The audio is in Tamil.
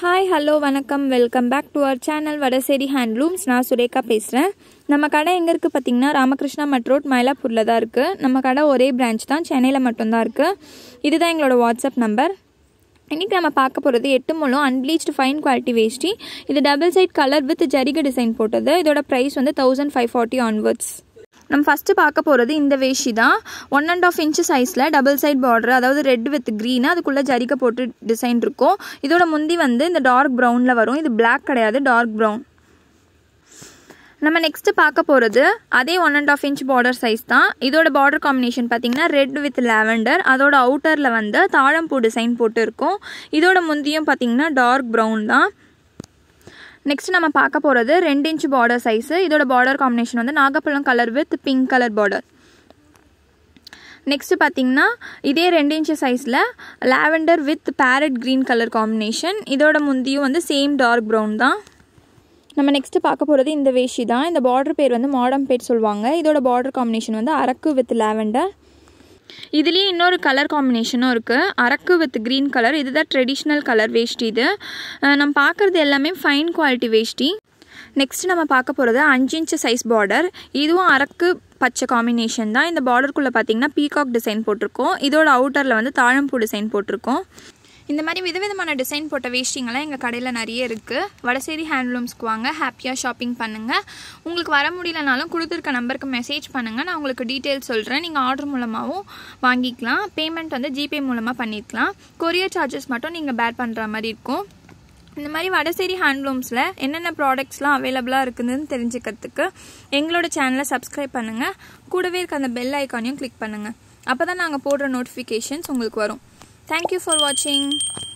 ஹாய் ஹலோ வணக்கம் welcome back to our channel Vadasery handlooms நான் சுரேகா பேசுகிறேன் நம்ம கடை எங்கே இருக்குது பார்த்தீங்கன்னா ராமகிருஷ்ணா மட் ரோட் மயிலாப்பூரில் தான் இருக்குது நம்ம கடை ஒரே பிரான்ச் தான் சென்னையில் மட்டும்தான் இருக்குது இதுதான் எங்களோட வாட்ஸ்அப் நம்பர் இன்றைக்கி நம்ம பார்க்க போகிறது எட்டு மூலம் அன்பிளீச்டு ஃபைன் குவாலிட்டி வேஷ்டி இது டபுள் சைட் கலர் வித் ஜரிக டிசைன் போட்டது இதோட ப்ரைஸ் வந்து தௌசண்ட் ஃபைவ் ஃபார்ட்டி ஆன்வர்ட்ஸ் நம்ம ஃபஸ்ட்டு பார்க்க போகிறது இந்த வேஷ்டி தான் ஒன் அண்ட் ஆஃப் இன்ச்சு சைஸில் டபுள் சைட் பார்டர் அதாவது ரெட் வித் க்ரீன் அதுக்குள்ளே ஜரிக்க போட்டு டிசைன் இருக்கும் இதோட முந்தி வந்து இந்த டார்க் ப்ரௌனில் வரும் இது பிளாக் கிடையாது டார்க் ப்ரௌன் நம்ம நெக்ஸ்ட்டு பார்க்க போகிறது அதே one and half inch border size தான் இதோட பார்டர் காம்பினேஷன் பார்த்தீங்கன்னா ரெட் வித் லாவெண்டர் அதோட அவுட்டரில் வந்து தாழம்பூ டிசைன் போட்டு இருக்கும் இதோட முந்தியும் பார்த்தீங்கன்னா டார்க் ப்ரௌன் தான் நெக்ஸ்ட் நம்ம பார்க்க போகிறது ரெண்டு இன்ச் பார்டர் சைஸு இதோட பார்டர் காம்பினேஷன் வந்து நாகப்பழம் colour with pink colour border next பார்த்தீங்கன்னா இதே ரெண்டு இன்ச்சு சைஸில் lavender with parrot green colour combination இதோட முந்தியும் வந்து சேம் டார்க் ப்ரௌன் தான் நம்ம நெக்ஸ்ட்டு பார்க்க போகிறது இந்த வேஷி தான் இந்த பார்டர் பேர் வந்து மாடம் பேர் சொல்லுவாங்க இதோட பார்டர் காம்பினேஷன் வந்து அரக்கு வித் லாவெண்டர் இதுலேயே இன்னொரு கலர் காம்பினேஷனும் இருக்குது அரக்கு வித் க்ரீன் கலர் இதுதான் ட்ரெடிஷ்னல் கலர் வேஷ்டி இது நம்ம பார்க்குறது எல்லாமே ஃபைன் குவாலிட்டி வேஷ்டி நெக்ஸ்ட் நம்ம பார்க்க போகிறது அஞ்சு இன்ச்சு சைஸ் பார்டர் இதுவும் அரக்கு பச்சை காம்பினேஷன் தான் இந்த பார்டருக்குள்ளே பார்த்தீங்கன்னா பீகாக் டிசைன் போட்டிருக்கோம் இதோட அவுட்டரில் வந்து தாழம்பூ டிசைன் போட்டிருக்கோம் இந்த மாதிரி விதவிதமான டிசைன் போட்ட வேஷ்டிங்கெல்லாம் எங்கள் கடையில் நிறைய இருக்குது வடசேரி ஹேண்ட்லூம்ஸ்க்கு வாங்க ஹாப்பியாக ஷாப்பிங் பண்ணுங்கள் உங்களுக்கு வர முடியலனாலும் கொடுத்துருக்க நம்பருக்கு மெசேஜ் பண்ணுங்கள் நான் உங்களுக்கு டீட்டெயில்ஸ் சொல்கிறேன் நீங்கள் ஆர்டர் மூலமாகவும் வாங்கிக்கலாம் பேமெண்ட் வந்து ஜிபே மூலமாக பண்ணிக்கலாம் கொரியர் சார்ஜஸ் மட்டும் நீங்கள் பேர் பண்ணுற மாதிரி இருக்கும் இந்த மாதிரி வடசேரி ஹேண்ட்லூம்ஸில் என்னென்ன ப்ராடக்ட்ஸ்லாம் அவைலபிளாக இருக்குதுன்னு தெரிஞ்சுக்கிறதுக்கு எங்களோட சேனலை சப்ஸ்கிரைப் பண்ணுங்கள் கூடவே இருக்க அந்த பெல் ஐக்கானையும் கிளிக் பண்ணுங்கள் அப்போ தான் நாங்கள் போடுற நோட்டிஃபிகேஷன்ஸ் உங்களுக்கு வரும் Thank you for watching.